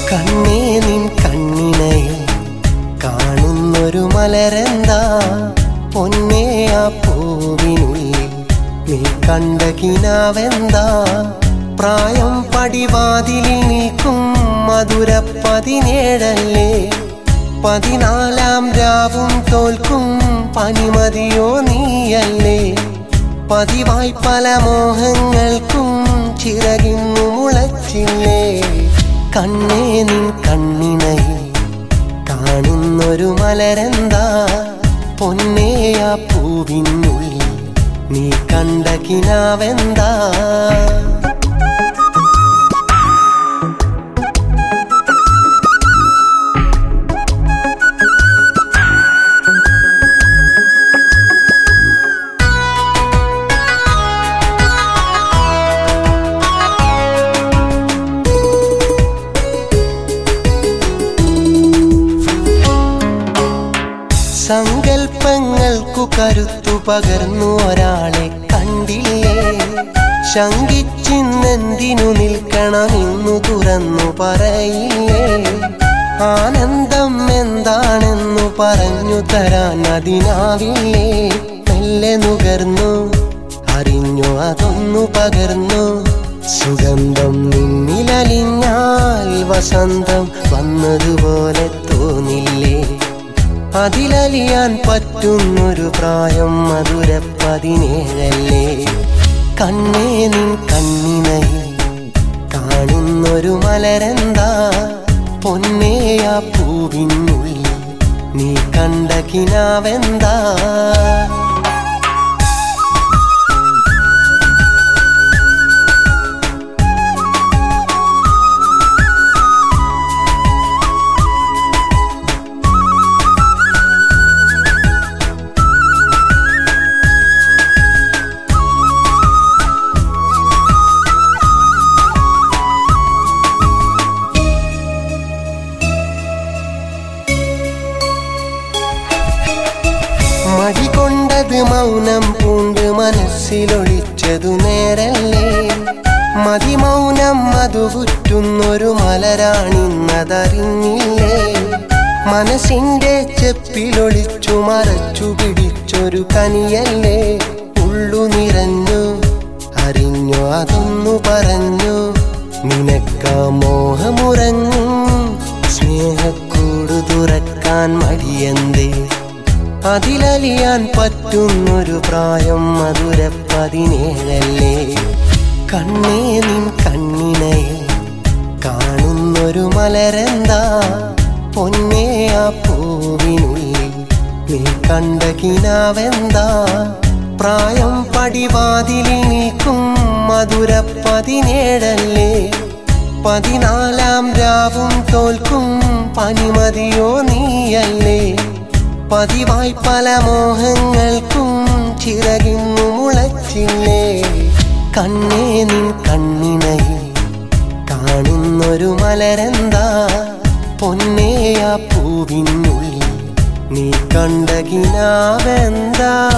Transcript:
കണ്ണേ നിൻ കണ്ണിനയിൽ കാണുന്നൊരു മലരെന്താ പൊന്നേ ആ പൂവിനുള്ളിൽ നീ കണ്ട കിനാവെന്താ പ്രായം പടിവാതിലിൽ നിൽക്കും മധുര പതിനേഴല്ലേ പതിനാലാം രാവും തോൽക്കും പനിമതിയോ നീയല്ലേ പതിവായി പല മോഹങ്ങൾക്കും ചിറകിന്നു മുളച്ചില്ലേ കണ്ണേ നിൻ കണ്ണിനയിൽ കാണുന്നൊരു മലരെന്താ പൊന്നേ ആ പൂവിനുള്ളിൽ നീ കണ്ട കിനാവെന്താ സങ്കൽപ്പങ്ങൾക്കു കരുത്തു പകർന്നു ഒരാളെ കണ്ടില്ലേ ശങ്കിച്ചിന്നെന്തിനു നിൽക്കണമെന്നു തുറന്നു പറയില്ലേ ആനന്ദം എന്താണെന്നു പറഞ്ഞു തരാൻ അതിനാവില്ലേ മെല്ലെ നുകർന്നു അറിഞ്ഞു അതൊന്നു പകർന്നു സുഗന്ധം നിന്നിലലിഞ്ഞാൽ വസന്തം വന്നതുപോലെ തോന്നില്ലേ അതിലലിയാൻ പറ്റുന്നൊരു പ്രായം മധുര പതിനേഴല്ലേ കണ്ണേ നിൻ കണ്ണിനയിൽ കാണുന്നൊരു മലരെന്താ പൊന്നേ ആ പൂവിനുള്ളിൽ നീ കണ്ട കിനാവെന്താ മടികൊണ്ടത് മൗനം പൂണ്ട് മനസ്സിലൊളിച്ചതു നേരല്ലേ മതിമൗനം മധുകുറ്റുന്നൊരു മലരാണിന്നതറിഞ്ഞില്ലേ മനസ്സിന്റെ ചെപ്പിലൊളിച്ചു മറച്ചു പിടിച്ചൊരു കനിയല്ലേ ഉള്ളു നിറഞ്ഞു അറിഞ്ഞു അതൊന്നു പറഞ്ഞു നിനക്ക മോഹമുറങ്ങും സ്നേഹക്കൂട് തുറക്കാൻ മടിയന്തേ അതിലലിയാൻ പറ്റുന്നൊരു പ്രായം മധുര പതിനേഴല്ലേ കണ്ണേ നിൻ കണ്ണിനയിൽ കാണുന്നൊരു മലരെന്താ പൊന്നേ ആ പൂവിനുള്ളിൽ നീ കണ്ട കിനാവെന്താ പ്രായം പടിവാതിലിൽ നിൽക്കും മധുര പതിനേഴല്ലേ പതിനാലാം രാവും തോൽക്കും പനിമതിയോ നീയല്ലേ പതിവായി പല മോഹങ്ങൾക്കും ചിറകിന്നു മുളച്ചില്ലേ കണ്ണേ നിൻ കണ്ണിനയിൽ കാണുന്നൊരു മലരെന്താ പൊന്നേ ആ പൂവിനുള്ളിൽ നീ കണ്ട കിനാവെന്താ